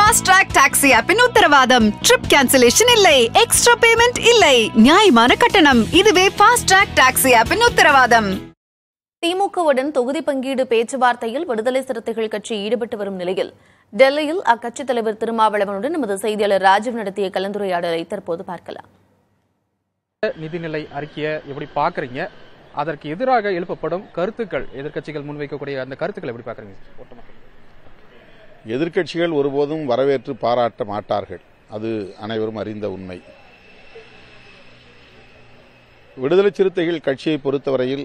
Fast track taxi ஆப்பின் உத்தரவாதம் trip cancellation இல்லை எக்ஸ்ட்ரா பேமெண்ட் இல்லை நியாயமான கட்டணம் இதுவே ஃபாஸ்ட் ட்ராக் டாக்ஸி ஆப்பின் உத்தரவாதம் திமுகவுடன் தொகுதி பங்கீடு பேச்சுவார்த்தையில் விடுதலை சிறுத்தைகள் கட்சி ஈடுபட்டு வரும் நிலையில் டெல்லியில் அக்கட்சித் தலைவர் திருமாவளவனுடன் நமது செய்தியாளர் ராஜீவ் நடத்திய கலந்துரையாடலை தற்போது பார்க்கலாம் நிதிநிலை அறிக்கையை எப்படி பாக்குறீங்க அதற்கு எதிராக எழுப்பப்படும் கருத்துக்கள் எதிர்க்கட்சிகள் முன்வைக்கக்கூடிய அந்த கருத்துக்களை எப்படி பாக்குறீங்க ஒட்டுமொத்தமா? எதிர்க்கட்சிகள் ஒருபோதும் வரவேற்று பாராட்ட மாட்டார்கள் அது அனைவரும் அறிந்த உண்மை விடுதலை சிறுத்தைகள் கட்சியை பொறுத்தவரையில்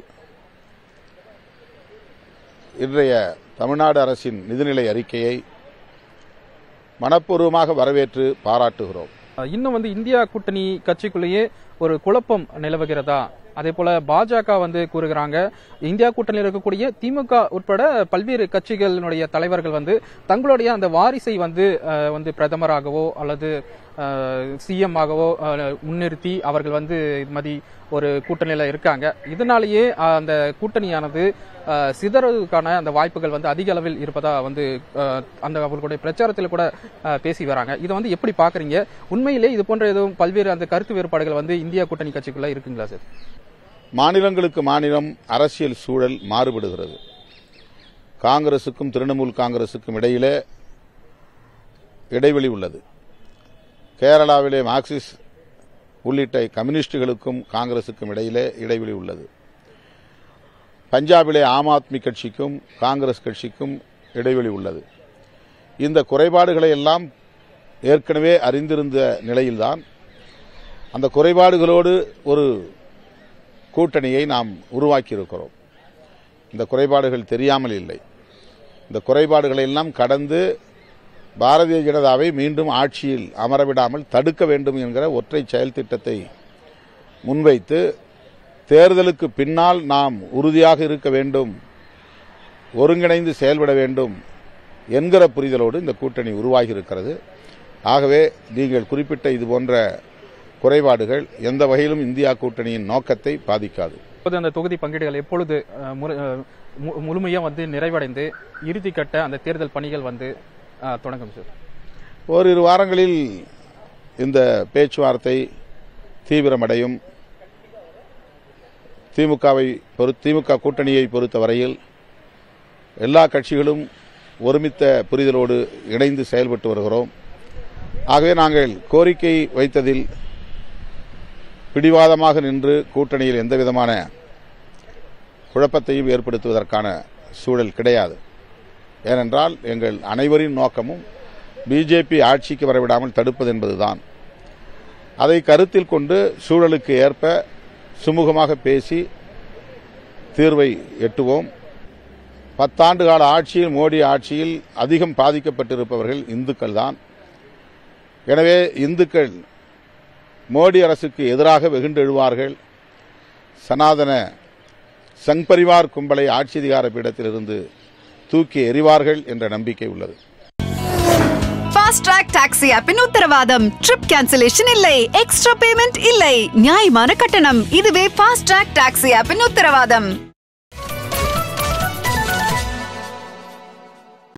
இன்றைய தமிழ்நாடு அரசின் நிதிநிலை அறிக்கையை மனப்பூர்வமாக வரவேற்று பாராட்டுகிறோம் அஹ் இன்னும் வந்து இந்தியா கூட்டணி கட்சிக்குள்ளேயே ஒரு குழப்பம் நிலவுகிறதா அதே போல பாஜக வந்து கூறுகிறாங்க இந்தியா கூட்டணியில் இருக்கக்கூடிய திமுக உட்பட பல்வேறு கட்சிகளினுடைய தலைவர்கள் வந்து தங்களுடைய அந்த வாரிசை வந்து அஹ், வந்து பிரதமராகவோ அல்லது சிஎம் ஆகவோ அஹ், முன்னிறுத்தி அவர்கள் வந்து இது மாதிரி ஒரு கூட்டணியில இருக்காங்க இதனாலேயே அஹ், அந்த கூட்டணியானது அஹ், சிதறதுக்கான அந்த வாய்ப்புகள் வந்து அதிக அளவில் இருப்பதா வந்து அஹ், அந்த அவர்களுடைய பிரச்சாரத்தில் கூட அஹ், பேசி வராங்க இதை வந்து எப்படி பாக்குறீங்க உண்மையிலே இது போன்ற எதுவும் பல்வேறு அந்த கருத்து வேறுபாடுகள் வந்து இந்தியா கூட்டணி கட்சிக்குள்ள இருக்குங்களா சார் மாநிலங்களுக்கு மாநிலம் அரசியல் சூழல் மாறுபடுகிறது காங்கிரசுக்கும் திரிணாமுல் காங்கிரசுக்கும் இடையிலே இடைவெளி உள்ளது கேரளாவிலே மார்க்சிஸ்ட் உள்ளிட்ட கம்யூனிஸ்டுகளுக்கும் காங்கிரசுக்கும் இடையிலே இடைவெளி உள்ளது பஞ்சாபிலே ஆம் ஆத்மி கட்சிக்கும் காங்கிரஸ் கட்சிக்கும் இடைவெளி உள்ளது இந்த குறைபாடுகளை எல்லாம் ஏற்கனவே அறிந்திருந்த நிலையில்தான் அந்த குறைபாடுகளோடு ஒரு கூட்டணியை நாம் உருவாக்கியிருக்கிறோம் இந்த குறைபாடுகள் தெரியாமல் இல்லை இந்த குறைபாடுகளை எல்லாம் கடந்து பாரதிய ஜனதாவை மீண்டும் ஆட்சியில் அமரவிடாமல் தடுக்க வேண்டும் என்கிற ஒற்றை செயல் திட்டத்தை முன்வைத்து தேர்தலுக்கு பின்னால் நாம் உறுதியாக இருக்க வேண்டும் ஒருங்கிணைந்து செயல்பட வேண்டும் என்கிற புரிதலோடு இந்த கூட்டணி உருவாகி இருக்கிறது ஆகவே நீங்கள் குறிப்பிட்ட இது போன்ற குறைபாடுகள் எந்த வகையிலும் இந்தியா கூட்டணியின் நோக்கத்தை பாதிக்காது இப்போது அந்த தொகுதி பங்கீடுகள் எப்பொழுது அஹ், முறு- அஹ், மு- முழுமையா வந்து நிறைவடைந்து இறுதிக்கட்ட அந்த தேர்தல் பணிகள் வந்து அஹ், தொடங்கும் சார் ஓரிரு வாரங்களில் இந்த பேச்சுவார்த்தை தீவிரமடையும் திமுகவை பொறு திமுக கூட்டணியை பொறுத்தவரையில் எல்லா கட்சிகளும் ஒருமித்த புரிதலோடு இணைந்து செயல்பட்டு வருகிறோம் ஆகவே நாங்கள் கோரிக்கை வைத்ததில் பிடிவாதமாக நின்று கூட்டணியில் எந்தவிதமான குழப்பத்தையும் ஏற்படுத்துவதற்கான சூழல் கிடையாது ஏனென்றால் எங்கள் அனைவரின் நோக்கமும் பிஜேபி ஆட்சிக்கு வரவிடாமல் தடுப்பது என்பதுதான் அதை கருத்தில் கொண்டு சூழலுக்கு ஏற்ப சுமூகமாக பேசி தீர்வை எட்டுவோம் பத்தாண்டு கால ஆட்சியில் மோடி ஆட்சியில் அதிகம் பாதிக்கப்பட்டிருப்பவர்கள் இந்துக்கள் தான் எனவே இந்துக்கள் மோடி அரசுக்கு எதிராக வெகுண்டெழுவார்கள் சனாதன சங் பரிவார் கும்பலை ஆட்சி அதிகார பீடத்திலிருந்து தூக்கி எறிவார்கள் என்ற நம்பிக்கை உள்ளது ஃபாஸ்ட் ட்ராக் டாக்ஸி ஆப்பின் உத்தரவாதம் ட்ரிப் கேன்சலேஷன் இல்லை எக்ஸ்ட்ரா பேமெண்ட் இல்லை நியாயமான கட்டணம் இதுவே ஃபாஸ்ட் ட்ராக் டாக்ஸி ஆப்பின் உத்தரவாதம்